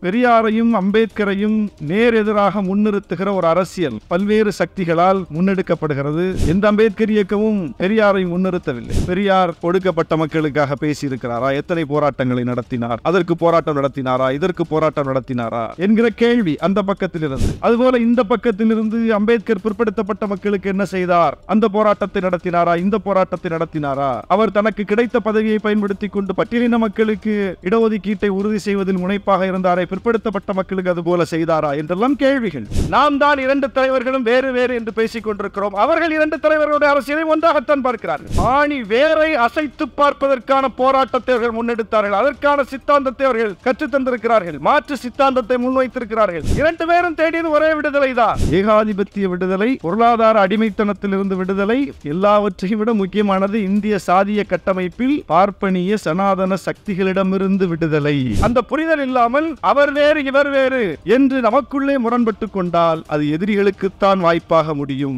பெரியாரையும் அம்பேத்கரையும் நேர் எதிராக முன்னிறுத்துகிற ஒரு அரசியல் பல்வேறு சக்திகளால் முன்னெடுக்கப்படுகிறது எந்த அம்பேத்கர் இயக்கமும் பெரியாரை முன்னிறுத்தவில்லை பெரியார் ஒடுக்கப்பட்ட மக்களுக்காக பேசியிருக்கிறாரா எத்தனை போராட்டங்களை நடத்தினார் அதற்கு போராட்டம் நடத்தினாரா இதற்கு போராட்டம் நடத்தினாரா என்கிற கேள்வி அந்த பக்கத்திலிருந்து அதுபோல இந்த பக்கத்திலிருந்து அம்பேத்கர் பிற்படுத்தப்பட்ட மக்களுக்கு என்ன செய்தார் அந்த போராட்டத்தை நடத்தினாரா இந்த போராட்டத்தை நடத்தினாரா அவர் தனக்கு கிடைத்த பதவியை பயன்படுத்தி கொண்டு பட்டியலின மக்களுக்கு இடஒதுக்கீட்டை உறுதி செய்வதில் முனைப்பாக இருந்தாரே பிற்படுத்தப்பட்ட மக்களுக்கு அது போல செய்தாரா என்றெல்லாம் கேள்விகள் நாம் தான் இரண்டு தலைவர்களும் வேறு வேறு என்று பேசிக் கொண்டிருக்கிறோம் அவர்கள் இரண்டு தலைவர்களுடைய அரசியலை ஒன்றாகத்தான் பார்க்கிறார்கள் ஆணி வேரை அசைத்து பார்ப்பதற்கான போராட்டத்தை அவர்கள் முன்னெடுத்தார்கள் அதற்கான சித்தாந்தத்தை அவர்கள் கற்றுத் தந்திருக்கிறார்கள் மாற்று சித்தாந்தத்தை முன்வைத்திருக்கிறார்கள் இரண்டு பேரும் தேடியது ஒரே விடுதலை தான் ஏகாதிபத்திய விடுதலை பொருளாதார அடிமைத்தனத்திலிருந்து விடுதலை எல்லாவற்றையும் விட முக்கியமானது இந்திய சாதிய கட்டமைப்பில் பார்ப்பனிய சனாதன சக்திகளிடமிருந்து விடுதலை அந்த புரிதல் இல்லாமல் அவர் வேறு இவர் வேறு என்று நமக்குள்ளே முரண்பட்டுக் கொண்டால் அது எதிரிகளுக்குத்தான் வாய்ப்பாக முடியும்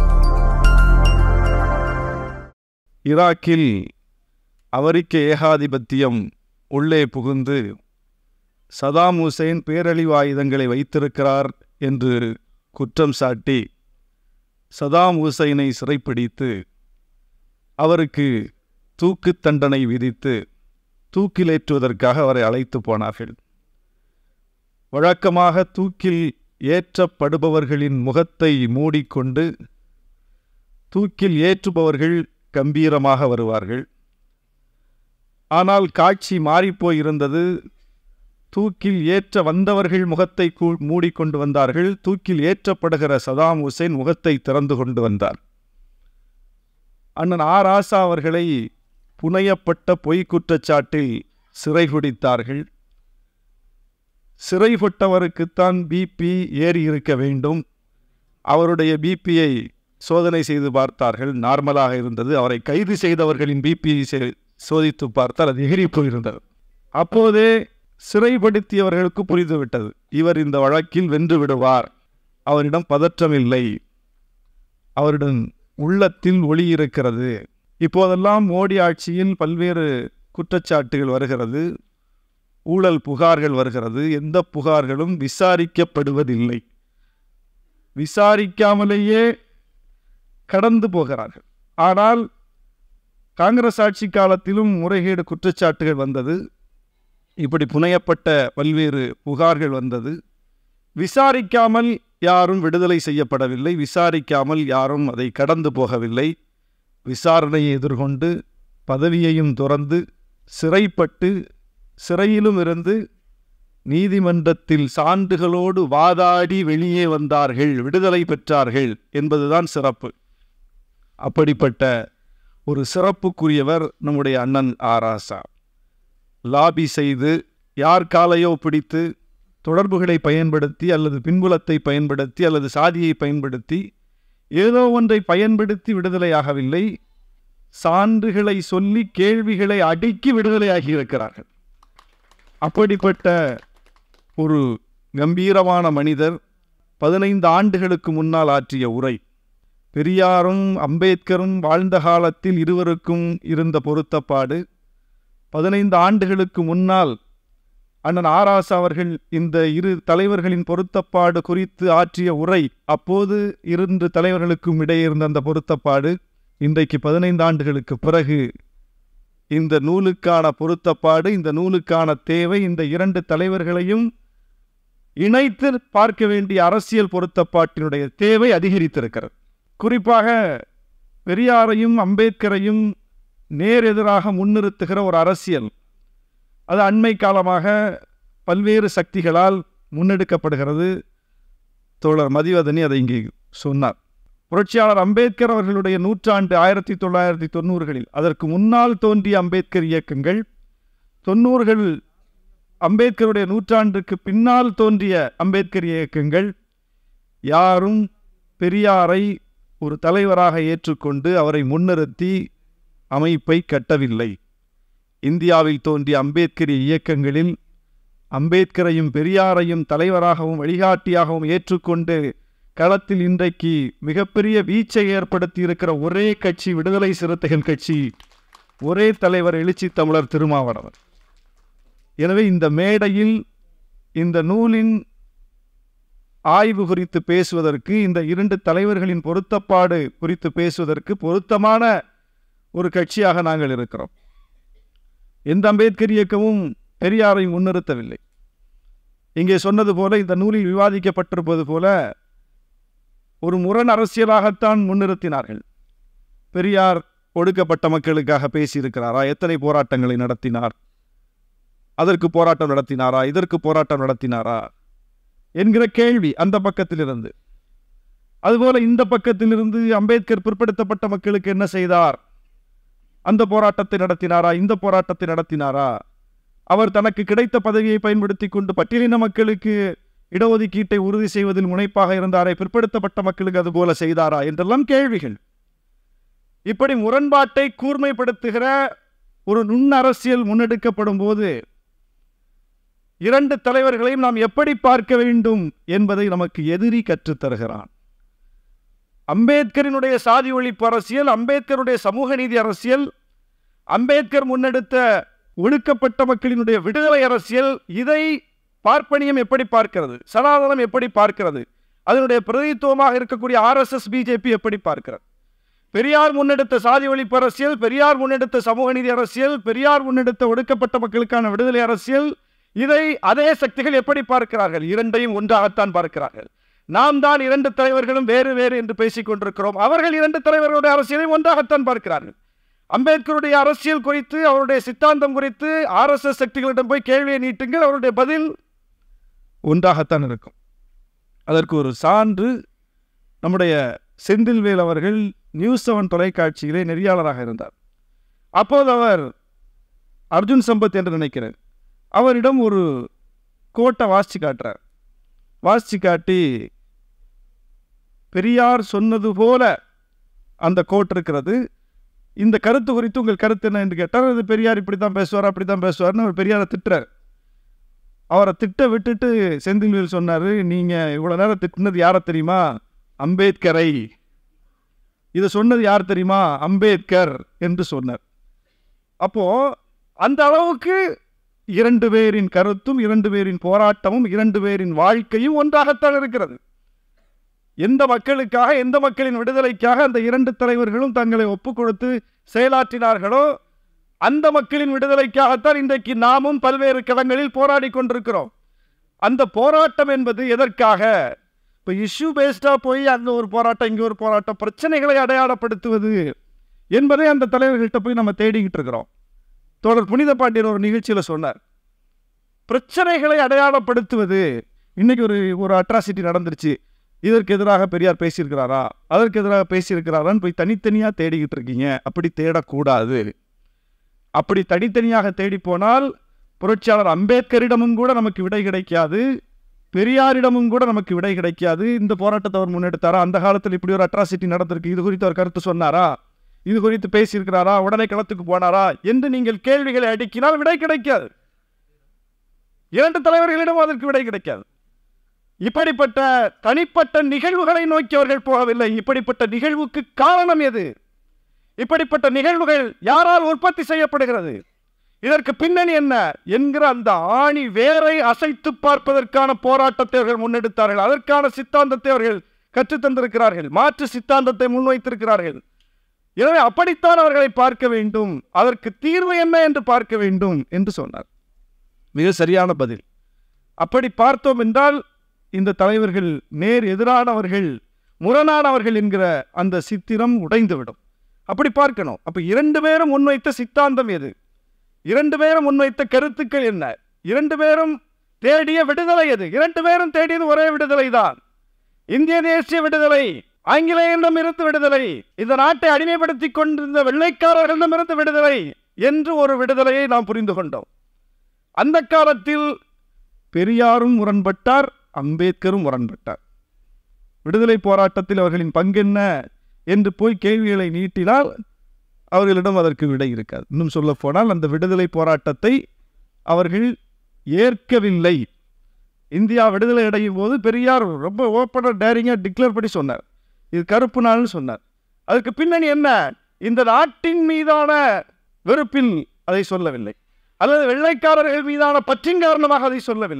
ஈராக்கில் அமெரிக்க ஏகாதிபத்தியம் உள்ளே புகுந்து சதாம் ஹுசைன் பேரழிவு ஆயுதங்களை வைத்திருக்கிறார் என்று குற்றம் சாட்டி சதாம் ஹுசைனை சிறைப்பிடித்து அவருக்கு தூக்கு தண்டனை விதித்து தூக்கிலேற்றுவதற்காக அவரை அழைத்து போனார்கள் வழக்கமாக தூக்கில் ஏற்றப்படுபவர்களின் முகத்தை மூடிக்கொண்டு தூக்கில் ஏற்றுபவர்கள் கம்பீரமாக வருவார்கள் ஆனால் காட்சி மாறிப்போயிருந்தது தூக்கில் ஏற்ற வந்தவர்கள் முகத்தை கூ- மூடிக்கொண்டு வந்தார்கள் தூக்கில் ஏற்றப்படுகிற சதாம் ஹுசைன் முகத்தை திறந்து கொண்டு வந்தார் அண்ணன் ஆர் ஆசா அவர்களை புனையப்பட்ட பொய் குற்றச்சாட்டில் சிறை பிடித்தார்கள் சிறைப்பட்டவருக்குத்தான் பிபி ஏறி இருக்க வேண்டும் அவருடைய பிபியை சோதனை செய்து பார்த்தார்கள் நார்மலாக இருந்தது அவரை கைது செய்தவர்களின் பிபியை சோதித்து பார்த்தால் அது எகிரி போயிருந்தது அப்போதே சிறைப்படுத்தியவர்களுக்கு புரிந்துவிட்டது இவர் இந்த வழக்கில் வென்று விடுவார் அவரிடம் பதற்றமில்லை அவரிடம் உள்ளத்தில் ஒளி இருக்கிறது இப்போதெல்லாம் மோடி ஆட்சியில் பல்வேறு குற்றச்சாட்டுகள் வருகிறது ஊழல் புகார்கள் வருகிறது எந்த புகார்களும் விசாரிக்கப்படுவதில்லை விசாரிக்காமலேயே கடந்து போகிறார்கள் ஆனால் காங்கிரஸ் ஆட்சி காலத்திலும் முறைகேடு குற்றச்சாட்டுகள் வந்தது இப்படி புனையப்பட்ட பல்வேறு புகார்கள் வந்தது விசாரிக்காமல் யாரும் விடுதலை செய்யப்படவில்லை விசாரிக்காமல் யாரும் அதை கடந்து போகவில்லை விசாரணையை எதிர்கொண்டு பதவியையும் துறந்து சிறைப்பட்டு சிறையிலும் இருந்து நீதிமன்றத்தில் சான்றுகளோடு வாதாடி வெளியே வந்தார்கள் விடுதலை பெற்றார்கள் என்பதுதான் சிறப்பு அப்படிப்பட்ட ஒரு சிறப்புக்குரியவர் நம்முடைய அண்ணன் ஆராசா லாபி செய்து யார் காலையோ பிடித்து தொடர்புகளை பயன்படுத்தி அல்லது பின்புலத்தை பயன்படுத்தி அல்லது சாதியை பயன்படுத்தி ஏதோ ஒன்றை பயன்படுத்தி விடுதலையாகவில்லை சான்றுகளை சொல்லி கேள்விகளை அடுக்கி விடுதலையாகி இருக்கிறார்கள் அப்படிப்பட்ட ஒரு கம்பீரமான மனிதர் பதினைந்து ஆண்டுகளுக்கு முன்னால் ஆற்றிய உரை பெரியாரும் அம்பேத்கரும் வாழ்ந்த காலத்தில் இருவருக்கும் இருந்த பொருத்தப்பாடு பதினைந்து ஆண்டுகளுக்கு முன்னால் அண்ணன் ஆராசா அவர்கள் இந்த இரு தலைவர்களின் பொருத்தப்பாடு குறித்து ஆற்றிய உரை அப்போது இரண்டு தலைவர்களுக்கும் இடையே இருந்த அந்த பொருத்தப்பாடு இன்றைக்கு பதினைந்து ஆண்டுகளுக்கு பிறகு இந்த நூலுக்கான பொருத்தப்பாடு இந்த நூலுக்கான தேவை இந்த இரண்டு தலைவர்களையும் இணைத்து பார்க்க வேண்டிய அரசியல் பொருத்தப்பாட்டினுடைய தேவை அதிகரித்திருக்கிறது குறிப்பாக பெரியாரையும் அம்பேத்கரையும் நேர் எதிராக முன்னிறுத்துகிற ஒரு அரசியல் அது அண்மை காலமாக பல்வேறு சக்திகளால் முன்னெடுக்கப்படுகிறது தோழர் மதிவதனி அதை இங்கே சொன்னார் புரட்சியாளர் அம்பேத்கர் அவர்களுடைய நூற்றாண்டு ஆயிரத்தி தொள்ளாயிரத்தி தொண்ணூறுகளில் அதற்கு முன்னால் தோன்றிய அம்பேத்கர் இயக்கங்கள் தொண்ணூறுகள் அம்பேத்கருடைய நூற்றாண்டுக்கு பின்னால் தோன்றிய அம்பேத்கர் இயக்கங்கள் யாரும் பெரியாரை ஒரு தலைவராக ஏற்றுக்கொண்டு அவரை முன்னிறுத்தி அமைப்பை கட்டவில்லை இந்தியாவில் தோன்றிய அம்பேத்கரிய இயக்கங்களில் அம்பேத்கரையும் பெரியாரையும் தலைவராகவும் வழிகாட்டியாகவும் ஏற்றுக்கொண்டு களத்தில் இன்றைக்கு மிகப்பெரிய வீச்சை ஏற்படுத்தி இருக்கிற ஒரே கட்சி விடுதலை சிறுத்தைகள் கட்சி ஒரே தலைவர் எழுச்சி தமிழர் திருமாவளவன் எனவே இந்த மேடையில் இந்த நூலின் ஆய்வு குறித்து பேசுவதற்கு இந்த இரண்டு தலைவர்களின் பொருத்தப்பாடு குறித்து பேசுவதற்கு பொருத்தமான ஒரு கட்சியாக நாங்கள் இருக்கிறோம் எந்த அம்பேத்கர் இயக்கமும் பெரியாரை முன்னிறுத்தவில்லை இங்கே சொன்னது போல இந்த நூலில் விவாதிக்கப்பட்டிருப்பது போல ஒரு முரண் அரசியலாகத்தான் முன்னிறுத்தினார்கள் பெரியார் ஒடுக்கப்பட்ட மக்களுக்காக பேசியிருக்கிறாரா எத்தனை போராட்டங்களை நடத்தினார் அதற்கு போராட்டம் நடத்தினாரா இதற்கு போராட்டம் நடத்தினாரா என்கிற கேள்வி அந்த பக்கத்திலிருந்து அதுபோல இந்த பக்கத்திலிருந்து அம்பேத்கர் பிற்படுத்தப்பட்ட மக்களுக்கு என்ன செய்தார் அந்த போராட்டத்தை நடத்தினாரா இந்த போராட்டத்தை நடத்தினாரா அவர் தனக்கு கிடைத்த பதவியை பயன்படுத்தி கொண்டு பட்டியலின மக்களுக்கு இடஒதுக்கீட்டை உறுதி செய்வதில் முனைப்பாக இருந்தாரே பிற்படுத்தப்பட்ட மக்களுக்கு அதுபோல செய்தாரா என்றெல்லாம் கேள்விகள் இப்படி முரண்பாட்டை கூர்மைப்படுத்துகிற ஒரு நுண் அரசியல் முன்னெடுக்கப்படும் போது இரண்டு தலைவர்களையும் நாம் எப்படி பார்க்க வேண்டும் என்பதை நமக்கு எதிரி கற்றுத்தருகிறான் அம்பேத்கரினுடைய சாதி ஒழிப்பு அரசியல் அம்பேத்கருடைய சமூக நீதி அரசியல் அம்பேத்கர் முன்னெடுத்த ஒடுக்கப்பட்ட மக்களினுடைய விடுதலை அரசியல் இதை பார்ப்பனியம் எப்படி பார்க்கிறது சனாதனம் எப்படி பார்க்கிறது அதனுடைய பிரதித்துவமாக இருக்கக்கூடிய ஆர்எஸ்எஸ் பிஜேபி எப்படி பார்க்கிறது பெரியார் முன்னெடுத்த சாதி ஒழிப்பு அரசியல் பெரியார் முன்னெடுத்த சமூக நீதி அரசியல் பெரியார் முன்னெடுத்த ஒடுக்கப்பட்ட மக்களுக்கான விடுதலை அரசியல் இதை அதே சக்திகள் எப்படி பார்க்கிறார்கள் இரண்டையும் ஒன்றாகத்தான் பார்க்கிறார்கள் நாம் தான் இரண்டு தலைவர்களும் வேறு வேறு என்று பேசிக் கொண்டிருக்கிறோம் அவர்கள் இரண்டு தலைவர்களுடைய அரசியலையும் ஒன்றாகத்தான் பார்க்கிறார்கள் அம்பேத்கருடைய அரசியல் குறித்து அவருடைய சித்தாந்தம் குறித்து ஆர்எஸ்எஸ் சக்திகளிடம் போய் கேள்வியை நீட்டுங்கள் அவருடைய பதில் ஒன்றாகத்தான் இருக்கும் அதற்கு ஒரு சான்று நம்முடைய செந்தில்வேல் அவர்கள் நியூஸ் செவன் தொலைக்காட்சியிலே நெறியாளராக இருந்தார் அப்போது அவர் அர்ஜுன் சம்பத் என்று நினைக்கிறேன் அவரிடம் ஒரு கோட்டை வாசிச்சு காட்டுறார் வாசிச்சு காட்டி பெரியார் சொன்னது போல அந்த கோட் இருக்கிறது இந்த கருத்து குறித்து உங்கள் கருத்து என்ன என்று கேட்டார் அது பெரியார் இப்படி தான் பேசுவார் அப்படி தான் பேசுவார்னு அவர் பெரியாரை திட்டுறார் அவரை திட்ட விட்டுட்டு செந்தில்வேல் சொன்னார் நீங்கள் இவ்வளோ நேரம் திட்டினது யாரை தெரியுமா அம்பேத்கரை இதை சொன்னது யார் தெரியுமா அம்பேத்கர் என்று சொன்னார் அப்போ அந்த அளவுக்கு இரண்டு பேரின் கருத்தும் இரண்டு பேரின் போராட்டமும் இரண்டு பேரின் வாழ்க்கையும் ஒன்றாகத்தான் இருக்கிறது எந்த மக்களுக்காக எந்த மக்களின் விடுதலைக்காக அந்த இரண்டு தலைவர்களும் தங்களை ஒப்பு கொடுத்து செயலாற்றினார்களோ அந்த மக்களின் விடுதலைக்காகத்தான் இன்றைக்கு நாமும் பல்வேறு களங்களில் போராடி கொண்டிருக்கிறோம் அந்த போராட்டம் என்பது எதற்காக இப்போ இஷ்யூ பேஸ்டாக போய் அங்கே ஒரு போராட்டம் இங்கே ஒரு போராட்டம் பிரச்சனைகளை அடையாளப்படுத்துவது என்பதை அந்த தலைவர்கள்ட்ட போய் நம்ம தேடிக்கிட்டு இருக்கிறோம் தோழர் புனித பாண்டியன் ஒரு நிகழ்ச்சியில் சொன்னார் பிரச்சனைகளை அடையாளப்படுத்துவது இன்னைக்கு ஒரு ஒரு அட்ராசிட்டி நடந்துருச்சு இதற்கு எதிராக பெரியார் பேசியிருக்கிறாரா அதற்கு எதிராக பேசியிருக்கிறாரான்னு போய் தனித்தனியாக தேடிக்கிட்டு இருக்கீங்க அப்படி தேடக்கூடாது அப்படி தனித்தனியாக தேடி போனால் புரட்சியாளர் அம்பேத்கரிடமும் கூட நமக்கு விடை கிடைக்காது பெரியாரிடமும் கூட நமக்கு விடை கிடைக்காது இந்த போராட்டத்தை அவர் முன்னெடுத்தாரா அந்த காலத்தில் இப்படி ஒரு அட்ராசிட்டி நடந்திருக்கு இது குறித்து அவர் கருத்து சொன்னாரா இது குறித்து பேசியிருக்கிறாரா உடனே களத்துக்கு போனாரா என்று நீங்கள் கேள்விகளை அடுக்கினால் விடை கிடைக்காது இரண்டு தலைவர்களிடம் அதற்கு விடை கிடைக்காது இப்படிப்பட்ட தனிப்பட்ட நிகழ்வுகளை நோக்கி அவர்கள் போகவில்லை இப்படிப்பட்ட நிகழ்வுக்கு காரணம் எது இப்படிப்பட்ட நிகழ்வுகள் யாரால் உற்பத்தி செய்யப்படுகிறது இதற்கு பின்னணி என்ன என்கிற அந்த ஆணி வேரை அசைத்து பார்ப்பதற்கான போராட்டத்தை அவர்கள் முன்னெடுத்தார்கள் அதற்கான சித்தாந்தத்தை அவர்கள் கற்றுத்தந்திருக்கிறார்கள் மாற்று சித்தாந்தத்தை முன்வைத்திருக்கிறார்கள் எனவே அப்படித்தான் அவர்களை பார்க்க வேண்டும் அதற்கு தீர்வு என்ன என்று பார்க்க வேண்டும் என்று சொன்னார் மிக சரியான பதில் அப்படி பார்த்தோம் என்றால் இந்த தலைவர்கள் நேர் எதிரானவர்கள் முரணானவர்கள் என்கிற அந்த சித்திரம் உடைந்துவிடும் அப்படி பார்க்கணும் அப்ப இரண்டு பேரும் முன்வைத்த சித்தாந்தம் எது இரண்டு பேரும் முன்வைத்த கருத்துக்கள் என்ன இரண்டு பேரும் தேடிய விடுதலை எது இரண்டு பேரும் தேடியது ஒரே விடுதலை தான் இந்திய தேசிய விடுதலை ஆங்கிலேயரிடமிருந்து விடுதலை இந்த நாட்டை அடிமைப்படுத்திக் கொண்டிருந்த வெள்ளைக்காரர்களிடமிருந்து விடுதலை என்று ஒரு விடுதலையை நாம் புரிந்து கொண்டோம் அந்த காலத்தில் பெரியாரும் முரண்பட்டார் அம்பேத்கரும் முரண்பட்டார் விடுதலை போராட்டத்தில் அவர்களின் பங்கென்ன என்று போய் கேள்விகளை நீட்டினால் அவர்களிடம் அதற்கு விடை இருக்காது இன்னும் சொல்ல போனால் அந்த விடுதலை போராட்டத்தை அவர்கள் ஏற்கவில்லை இந்தியா விடுதலை அடையும் போது பெரியார் ரொம்ப ஓப்பனாக டேரிங்காக டிக்ளேர் பண்ணி சொன்னார் இது கருப்பு நாள்னு சொன்னார் அதுக்கு பின்னணி என்ன இந்த நாட்டின் மீதான வெறுப்பில் அதை சொல்லவில்லை அல்லது வெள்ளைக்காரர்கள் மீதான பற்றின் காரணமாக அதை சொல்லவில்லை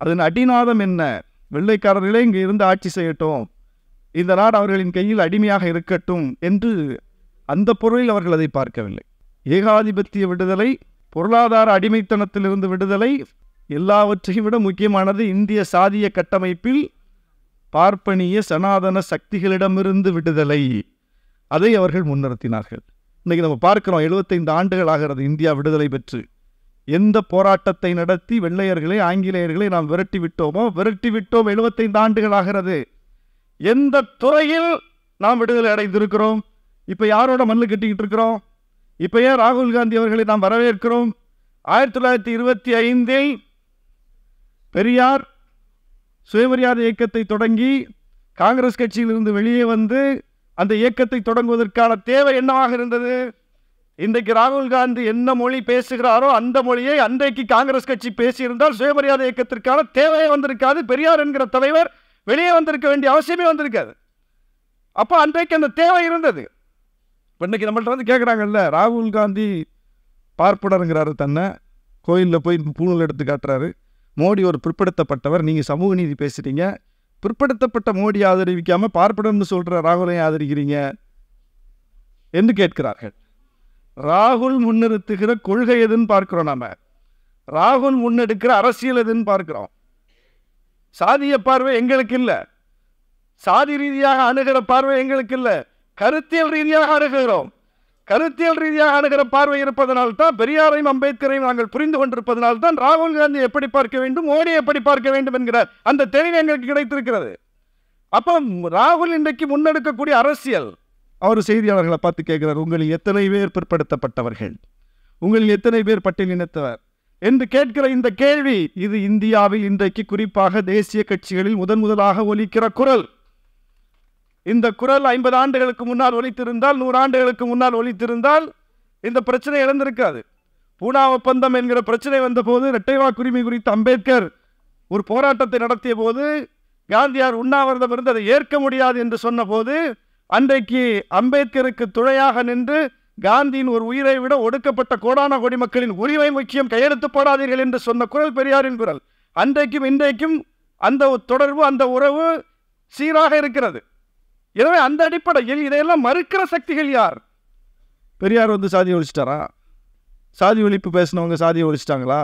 அதன் அடிநாதம் என்ன வெள்ளைக்காரர்களே இங்கே இருந்து ஆட்சி செய்யட்டும் இந்த நாடு அவர்களின் கையில் அடிமையாக இருக்கட்டும் என்று அந்த பொருளில் அவர்கள் அதை பார்க்கவில்லை ஏகாதிபத்திய விடுதலை பொருளாதார அடிமைத்தனத்திலிருந்து விடுதலை எல்லாவற்றையும் விட முக்கியமானது இந்திய சாதிய கட்டமைப்பில் பார்ப்பனிய சனாதன சக்திகளிடமிருந்து விடுதலை அதை அவர்கள் முன்னிறுத்தினார்கள் இன்னைக்கு நம்ம பார்க்கிறோம் எழுபத்தைந்து ஆண்டுகள் ஆகிறது இந்தியா விடுதலை பெற்று எந்த போராட்டத்தை நடத்தி வெள்ளையர்களை ஆங்கிலேயர்களை நாம் விரட்டி விட்டோமோ விரட்டி விட்டோம் எழுபத்தைந்து ஆண்டுகள் ஆகிறது எந்த துறையில் நாம் விடுதலை அடைந்திருக்கிறோம் இப்போ யாரோட மல்லு கட்டிக்கிட்டு இருக்கிறோம் இப்போ ஏன் ராகுல் காந்தி அவர்களை நாம் வரவேற்கிறோம் ஆயிரத்தி தொள்ளாயிரத்தி இருபத்தி ஐந்தில் பெரியார் சுயமரியாதை இயக்கத்தை தொடங்கி காங்கிரஸ் கட்சியிலிருந்து வெளியே வந்து அந்த இயக்கத்தை தொடங்குவதற்கான தேவை என்னவாக இருந்தது இன்றைக்கு ராகுல் காந்தி என்ன மொழி பேசுகிறாரோ அந்த மொழியை அன்றைக்கு காங்கிரஸ் கட்சி பேசியிருந்தால் சுயமரியாதை இயக்கத்திற்கான தேவையே வந்திருக்காது பெரியார் என்கிற தலைவர் வெளியே வந்திருக்க வேண்டிய அவசியமே வந்திருக்காது அப்போ அன்றைக்கு அந்த தேவை இருந்தது இப்போ இன்னைக்கு நம்மள்ட்ட வந்து கேட்குறாங்கல்ல ராகுல் காந்தி பார்ப்பனருங்கிறாரு தன்னை கோயிலில் போய் பூணூல் எடுத்து காட்டுறாரு மோடி ஒரு பிற்படுத்தப்பட்டவர் நீங்கள் சமூக நீதி பேசுகிறீங்க பிற்படுத்தப்பட்ட மோடி ஆதரிக்காமல் பார்ப்பனர்னு சொல்கிற ராகுலையும் ஆதரிக்கிறீங்க என்று கேட்கிறார்கள் ராகுல் முன்னிறுத்துகிற கொள்கை எதுன்னு பார்க்கிறோம் நாம ராகுல் முன்னெடுக்கிற அரசியல் எதுன்னு பார்க்கிறோம் சாதிய பார்வை எங்களுக்கு இல்லை சாதி ரீதியாக அணுகிற பார்வை எங்களுக்கு இல்லை கருத்தியல் ரீதியாக அணுகுகிறோம் கருத்தியல் ரீதியாக அணுகிற பார்வை இருப்பதனால் தான் பெரியாரையும் அம்பேத்கரையும் நாங்கள் புரிந்து கொண்டிருப்பதனால் தான் ராகுல் காந்தி எப்படி பார்க்க வேண்டும் மோடி எப்படி பார்க்க வேண்டும் என்கிற அந்த தெளிவு எங்களுக்கு கிடைத்திருக்கிறது அப்போ ராகுல் இன்றைக்கு முன்னெடுக்கக்கூடிய அரசியல் அவர் செய்தியாளர்களை பார்த்து கேட்கிறார் உங்களில் எத்தனை பேர் பிற்படுத்தப்பட்டவர்கள் உங்களில் எத்தனை பேர் பட்டியலினத்தவர் என்று கேட்கிற இந்த கேள்வி இது இந்தியாவில் இன்றைக்கு குறிப்பாக தேசிய கட்சிகளில் முதன் முதலாக ஒலிக்கிற குரல் இந்த குரல் ஐம்பது ஆண்டுகளுக்கு முன்னால் ஒலித்திருந்தால் நூறு ஆண்டுகளுக்கு முன்னால் ஒலித்திருந்தால் இந்த பிரச்சனை இழந்திருக்காது பூனா ஒப்பந்தம் என்கிற பிரச்சனை வந்தபோது இரட்டை வாக்குரிமை குறித்து அம்பேத்கர் ஒரு போராட்டத்தை நடத்திய போது காந்தியார் உண்ணாவிரதம் இருந்து அதை ஏற்க முடியாது என்று சொன்னபோது அன்றைக்கு அம்பேத்கருக்கு துணையாக நின்று காந்தியின் ஒரு உயிரை விட ஒடுக்கப்பட்ட கோடான கோடி மக்களின் உரிமை முக்கியம் கையெழுத்து போடாதீர்கள் என்று சொன்ன குரல் பெரியாரின் குரல் அன்றைக்கும் இன்றைக்கும் அந்த தொடர்பு அந்த உறவு சீராக இருக்கிறது எனவே அந்த அடிப்படையில் இதையெல்லாம் மறுக்கிற சக்திகள் யார் பெரியார் வந்து சாதி ஒழிச்சிட்டாரா சாதி ஒழிப்பு பேசினவங்க சாதியை ஒழிச்சிட்டாங்களா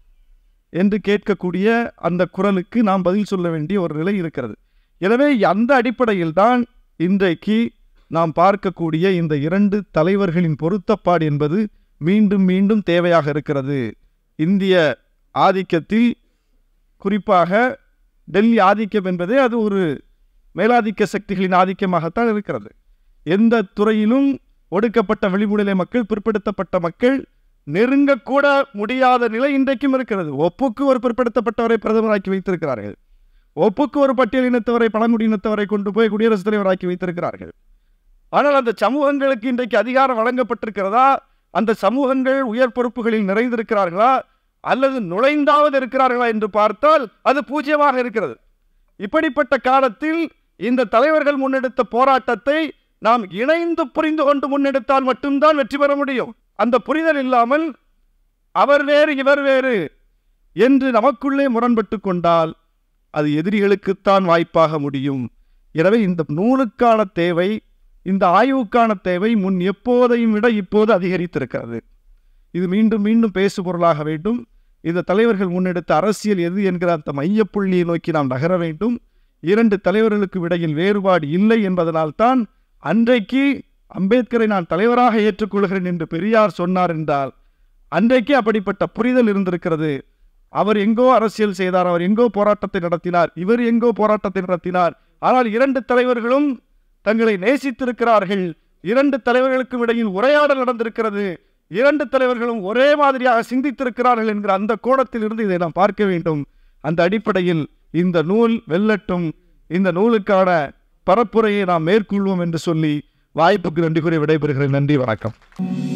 என்று கேட்கக்கூடிய அந்த குரலுக்கு நாம் பதில் சொல்ல வேண்டிய ஒரு நிலை இருக்கிறது எனவே அந்த அடிப்படையில் தான் இன்றைக்கு நாம் பார்க்கக்கூடிய இந்த இரண்டு தலைவர்களின் பொருத்தப்பாடு என்பது மீண்டும் மீண்டும் தேவையாக இருக்கிறது இந்திய ஆதிக்கத்தில் குறிப்பாக டெல்லி ஆதிக்கம் என்பதே அது ஒரு மேலாதிக்க சக்திகளின் ஆதிக்கமாகத்தான் இருக்கிறது எந்த துறையிலும் ஒடுக்கப்பட்ட வெளிமுடலை மக்கள் பிற்படுத்தப்பட்ட மக்கள் நெருங்கக்கூட முடியாத நிலை இன்றைக்கும் இருக்கிறது ஒப்புக்கு ஒரு பிற்படுத்தப்பட்டவரை பிரதமராக்கி வைத்திருக்கிறார்கள் ஒப்புக்கு ஒரு பட்டியலினத்தவரை பழங்குடியினத்தவரை கொண்டு போய் குடியரசுத் தலைவராக்கி வைத்திருக்கிறார்கள் ஆனால் அந்த சமூகங்களுக்கு இன்றைக்கு அதிகாரம் வழங்கப்பட்டிருக்கிறதா அந்த சமூகங்கள் உயர் பொறுப்புகளில் நிறைந்திருக்கிறார்களா அல்லது நுழைந்தாவது இருக்கிறார்களா என்று பார்த்தால் அது பூஜ்யமாக இருக்கிறது இப்படிப்பட்ட காலத்தில் இந்த தலைவர்கள் முன்னெடுத்த போராட்டத்தை நாம் இணைந்து புரிந்து கொண்டு முன்னெடுத்தால் மட்டும்தான் வெற்றி பெற முடியும் அந்த புரிதல் இல்லாமல் அவர் வேறு இவர் வேறு என்று நமக்குள்ளே முரண்பட்டு கொண்டால் அது எதிரிகளுக்குத்தான் வாய்ப்பாக முடியும் எனவே இந்த நூலுக்கான தேவை இந்த ஆய்வுக்கான தேவை முன் எப்போதையும் விட இப்போது அதிகரித்திருக்கிறது இது மீண்டும் மீண்டும் பேசு பொருளாக வேண்டும் இந்த தலைவர்கள் முன்னெடுத்த அரசியல் எது என்கிற அந்த மையப்புள்ளியை நோக்கி நாம் நகர வேண்டும் இரண்டு தலைவர்களுக்கு இடையில் வேறுபாடு இல்லை என்பதனால்தான் அன்றைக்கு அம்பேத்கரை நான் தலைவராக ஏற்றுக்கொள்கிறேன் என்று பெரியார் சொன்னார் என்றால் அன்றைக்கு அப்படிப்பட்ட புரிதல் இருந்திருக்கிறது அவர் எங்கோ அரசியல் செய்தார் அவர் எங்கோ போராட்டத்தை நடத்தினார் இவர் எங்கோ போராட்டத்தை நடத்தினார் ஆனால் இரண்டு தலைவர்களும் தங்களை நேசித்திருக்கிறார்கள் இரண்டு தலைவர்களுக்கும் இடையில் உரையாடல் நடந்திருக்கிறது இரண்டு தலைவர்களும் ஒரே மாதிரியாக சிந்தித்திருக்கிறார்கள் என்கிற அந்த கோணத்தில் இருந்து இதை நாம் பார்க்க வேண்டும் அந்த அடிப்படையில் இந்த நூல் வெல்லட்டும் இந்த நூலுக்கான பரப்புரையை நாம் மேற்கொள்வோம் என்று சொல்லி வாய்ப்புக்கு நன்றி கூறி விடைபெறுகிறேன் நன்றி வணக்கம்